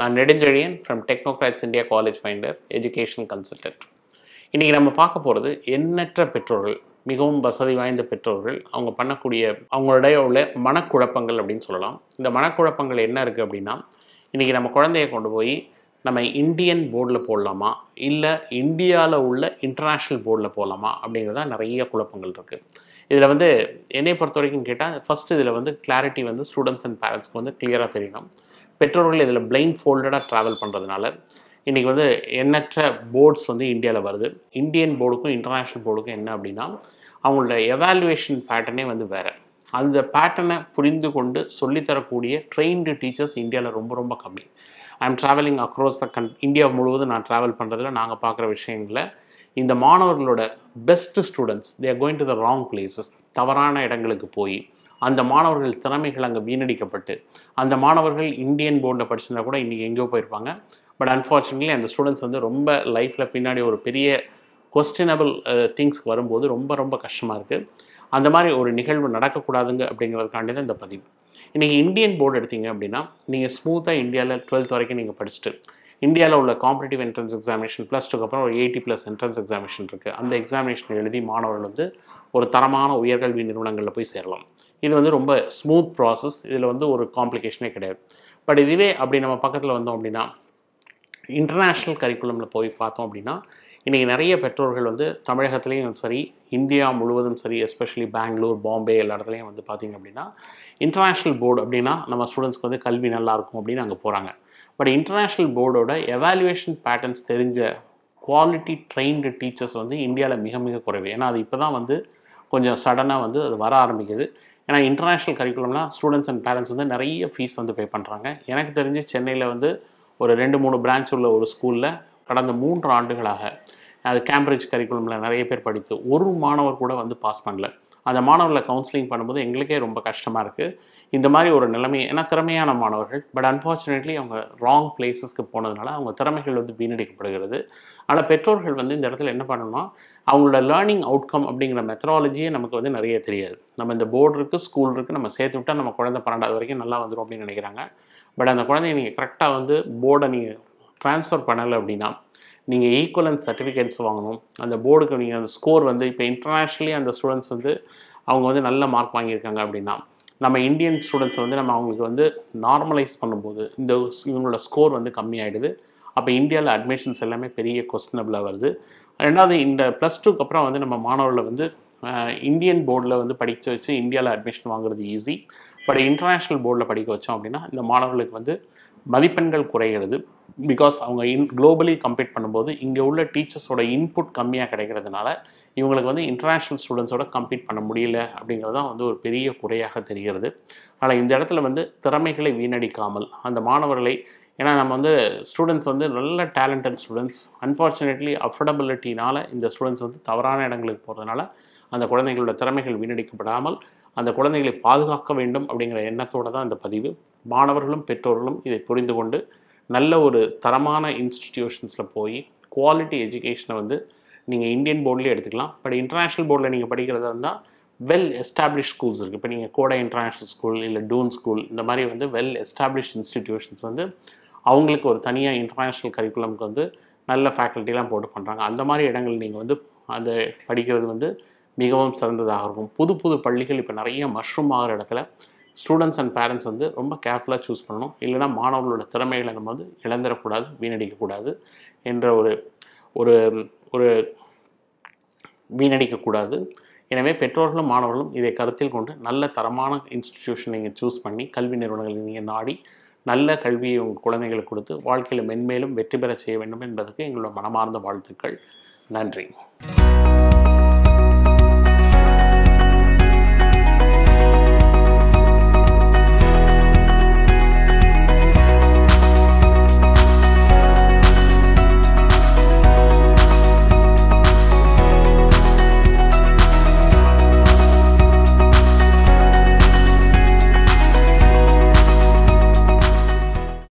நான் Nedunchezhiyan from Technocrats India college finder education consultant இன்றைக்கி நம்ம பார்க்க போகிறது எண்ணற்ற பெற்றோர்கள் மிகவும் வசதி வாய்ந்த பெற்றோர்கள் அவங்க பண்ணக்கூடிய அவங்களுடைய உள்ள மனக்குழப்பங்கள் அப்படின்னு சொல்லலாம் இந்த மனக்குழப்பங்கள் என்ன இருக்குது அப்படின்னா இன்றைக்கி நம்ம குழந்தைய கொண்டு போய் நம்ம இந்தியன் போர்டில் போடலாமா இல்லை இந்தியாவில் உள்ள இன்டர்நேஷ்னல் போர்டில் போடலாமா அப்படிங்கிறதா நிறைய குழப்பங்கள் இருக்குது இதில் வந்து என்னை பொறுத்த வரைக்கும் கேட்டால் ஃபஸ்ட்டு இதில் வந்து கிளாரிட்டி வந்து ஸ்டூடெண்ட்ஸ் அண்ட் பேரண்ட்ஸ்க்கு வந்து கிளியராக தெரியணும் பெற்றோர்கள் இதில் பிளைண்ட் ஃபோல்டடாக ட்ராவல் பண்ணுறதுனால இன்றைக்கி வந்து எண்ணற்ற போர்ட்ஸ் வந்து இந்தியாவில் வருது இந்தியன் போர்டுக்கும் இன்டர்நேஷ்னல் போர்டுக்கும் என்ன அப்படின்னா அவங்களோட எவாலுவேஷன் பேட்டர்னே வந்து வேறு அந்த பேட்டர்னை புரிந்து கொண்டு சொல்லித்தரக்கூடிய ட்ரெயின்டு டீச்சர்ஸ் இந்தியாவில் ரொம்ப ரொம்ப கம்மி I am travelling across the con India முழுவதும் நான் ட்ராவல் பண்ணுறதுல நாங்கள் பார்க்குற விஷயங்களில் இந்த மாணவர்களோட best students they're going to the wrong places தவறான இடங்களுக்கு போய் அந்த மாணவர்கள் திறமைகள் அங்கே வீணடிக்கப்பட்டு அந்த மாணவர்கள் இந்தியன் போர்டில் படிச்சிருந்தா கூட இன்றைக்கி எங்கேயோ போயிருப்பாங்க பட் அன்ஃபார்ச்சுனேட்லி அந்த ஸ்டூடெண்ட்ஸ் வந்து ரொம்ப லைஃப்பில் பின்னாடி ஒரு பெரிய கொஸ்டினபிள் திங்ஸ்க்கு வரும்போது ரொம்ப ரொம்ப கஷ்டமாக இருக்குது அந்த மாதிரி ஒரு நிகழ்வு நடக்கக்கூடாதுங்க அப்படிங்கிறதுக்காண்டி தான் இந்த பதிவு இன்றைக்கி இந்தியன் போர்டு எடுத்தீங்க அப்படின்னா நீங்கள் ஸ்மூத்தாக இந்தியாவில் டுவெல்த் வரைக்கும் நீங்கள் படிச்சுட்டு இந்தியாவில் உள்ள காம்படிட்டிவ் என்ட்ரன்ஸ் எக்ஸாமினேஷன் ப்ளஸ் டூக்கு அப்புறம் ஒரு எயிட்டி ப்ளஸ் என்ட்ரன்ஸ் எக்ஸாமினேஷன் இருக்குது அந்த எக்ஸாமினேஷன் எழுதி மாணவர்கள் வந்து ஒரு தரமான உயர்கல்வி நிறுவனங்களில் போய் சேரலாம் இது வந்து ரொம்ப ஸ்மூத் ப்ராசஸ் இதில் வந்து ஒரு காம்ப்ளிகேஷனே கிடையாது பட் இதுவே அப்படி நம்ம பக்கத்தில் வந்தோம் அப்படின்னா இன்டர்நேஷ்னல் கரிக்குலமில் போய் பார்த்தோம் அப்படின்னா இன்றைக்கி நிறைய பெற்றோர்கள் வந்து தமிழகத்துலேயும் சரி இந்தியா முழுவதும் சரி எஸ்பெஷலி பெங்களூர் பாம்பே எல்லா இடத்துலையும் வந்து பார்த்திங்க அப்படின்னா இன்டர்நேஷ்னல் போர்டு அப்படின்னா நம்ம ஸ்டூடெண்ட்ஸ்க்கு வந்து கல்வி நல்லாயிருக்கும் அப்படின்னு அங்கே போகிறாங்க பட் இன்டர்நேஷ்னல் போர்டோட எவாலுவேஷன் பேட்டர்ன்ஸ் தெரிஞ்ச குவாலிட்டி ட்ரெயின்டு டீச்சர்ஸ் வந்து இந்தியாவில் மிக மிக குறைவு ஏன்னா அது இப்போ தான் வந்து கொஞ்சம் சடனாக வந்து அது வர ஆரம்பிக்குது ஏன்னா இன்டர்நேஷ்னல் கரிக்குலம்லாம் ஸ்டூடெண்ட்ஸ் அண்ட் பேரண்ட்ஸ் வந்து நிறைய ஃபீஸ் வந்து பே பண்ணுறாங்க எனக்கு தெரிஞ்சு சென்னையில் வந்து ஒரு ரெண்டு மூணு பிரான்ச் உள்ள ஒரு ஸ்கூலில் கடந்த மூன்று ஆண்டுகளாக அது கேம்பிரிட்ஜ் கரிக்குலமில் நிறைய பேர் படித்து ஒரு மாணவர் கூட வந்து பாஸ் பண்ணல அந்த மாணவர்களை கவுன்சிலிங் பண்ணும்போது எங்களுக்கே ரொம்ப கஷ்டமாக இருக்குது இந்த மாதிரி ஒரு நிலைமை ஏன்னா திறமையான மாணவர்கள் பட் அன்ஃபார்ச்சுனேட்லி அவங்க ராங் பிளேசஸ்க்கு போனதுனால அவங்க திறமைகள் வந்து வீணடிக்கப்படுகிறது ஆனால் பெற்றோர்கள் வந்து இந்த இடத்துல என்ன பண்ணணும்னா அவங்களோட லேர்னிங் அவுட்கம் அப்படிங்கிற மெத்தடாலஜியே நமக்கு வந்து நிறைய தெரியாது நம்ம இந்த போர்டு இருக்குது ஸ்கூல் இருக்குது நம்ம சேர்த்து விட்டால் நம்ம குழந்தை பன்னெண்டாவது வரைக்கும் நல்லா வந்துடும் அப்படின்னு நினைக்கிறாங்க பட் அந்த குழந்தைய நீங்கள் கரெக்டாக வந்து போர்டை நீங்கள் ட்ரான்ஸ்ஃபர் பண்ணலை அப்படின்னா நீங்கள் ஈக்குவலன்ஸ் சர்டிஃபிகேட்ஸ் வாங்கணும் அந்த போர்டுக்கு நீங்கள் அந்த ஸ்கோர் வந்து இப்போ இன்டர்நேஷ்னலி அந்த ஸ்டூடெண்ட்ஸ் வந்து அவங்க வந்து நல்ல மார்க் வாங்கியிருக்காங்க அப்படின்னா நம்ம இந்தியன் ஸ்டூடெண்ட்ஸ் வந்து நம்ம அவங்களுக்கு வந்து நார்மலைஸ் பண்ணும்போது இந்த இவங்களோட ஸ்கோர் வந்து கம்மியாயிடுது அப்போ இந்தியாவில் அட்மிஷன்ஸ் எல்லாமே பெரிய கொஸ்டினபிளாக வருது ரெண்டாவது இந்த ப்ளஸ் டூக்கு அப்புறம் வந்து நம்ம மாணவர்களை வந்து இந்தியன் போர்டில் வந்து படிக்க வச்சு இந்தியாவில் அட்மிஷன் வாங்குறது ஈஸி பட் இன்டர்நேஷ்னல் போர்டில் படிக்க வச்சோம் அப்படின்னா இந்த மாணவர்களுக்கு வந்து மதிப்பெண்கள் குறைகிறது பிகாஸ் அவங்க இன் குளோபலி கம்பீட் பண்ணும்போது இங்கே உள்ள டீச்சர்ஸோட இன்புட் கம்மியாக கிடைக்கிறதுனால இவங்களுக்கு வந்து இன்டர்நேஷ்னல் ஸ்டூடெண்ட்ஸோட கம்பீட் பண்ண முடியல அப்படிங்கிறது தான் வந்து ஒரு பெரிய குறையாக தெரிகிறது ஆனால் இந்த இடத்துல வந்து திறமைகளை வீணடிக்காமல் அந்த மாணவர்களை ஏன்னா நம்ம வந்து ஸ்டூடெண்ட்ஸ் வந்து நல்ல டேலண்டட் ஸ்டூடெண்ட்ஸ் அன்ஃபார்ச்சுனேட்லி அஃபோர்டபிலிட்டினால் இந்த ஸ்டூடெண்ட்ஸ் வந்து தவறான இடங்களுக்கு போகிறதுனால அந்த குழந்தைகளோட திறமைகள் வீணடிக்கப்படாமல் அந்த குழந்தைகளை பாதுகாக்க வேண்டும் அப்படிங்கிற எண்ணத்தோடு தான் இந்த பதிவு மாணவர்களும் பெற்றோர்களும் இதை புரிந்து கொண்டு நல்ல ஒரு தரமான இன்ஸ்டிடியூஷன்ஸில் போய் குவாலிட்டி எஜுகேஷனை வந்து நீங்கள் இந்தியன் போர்ட்லேயே எடுத்துக்கலாம் பட் இன்டர்நேஷ்னல் போர்டில் நீங்கள் படிக்கிறதா இருந்தால் வெல் எஸ்டாப்ளிஷ் ஸ்கூல்ஸ் இருக்குது இப்போ நீங்கள் கோடை இன்டர்நேஷ்னல் ஸ்கூல் இல்லை டூன் ஸ்கூல் இந்த மாதிரி வந்து வெல் எஸ்டாப்ளிஷ் இன்ஸ்டிடியூஷன்ஸ் வந்து அவங்களுக்கு ஒரு தனியாக இன்டர்நேஷ்னல் கரிக்குலம்க்கு வந்து நல்ல ஃபேக்கல்ட்டிலாம் போட்டு பண்ணுறாங்க அந்த மாதிரி இடங்கள் நீங்கள் வந்து அந்த படிக்கிறது வந்து மிகவும் சிறந்ததாக இருக்கும் புது புது பள்ளிகள் இப்போ நிறைய மஷ்ரூம் ஆகிற இடத்துல ஸ்டூடெண்ட்ஸ் அண்ட் பேரண்ட்ஸ் வந்து ரொம்ப கேர்ஃபுல்லாக சூஸ் பண்ணணும் இல்லைனா மாணவர்களோட திறமைகளை நம்ம வந்து இழந்துடக்கூடாது வீணடிக்கக்கூடாது என்ற ஒரு ஒரு ஒரு வீணடிக்கக்கூடாது எனவே பெற்றோர்களும் மாணவர்களும் இதை கருத்தில் கொண்டு நல்ல தரமான இன்ஸ்டிடியூஷன் நீங்கள் சூஸ் பண்ணி கல்வி நிறுவனங்களை நீங்கள் நாடி நல்ல கல்வியை உங்கள் குழந்தைகளுக்கு கொடுத்து வாழ்க்கையில் மென்மேலும் வெற்றி பெற செய்ய வேண்டும் என்பதற்கு எங்களோட மனமார்ந்த வாழ்த்துக்கள் நன்றி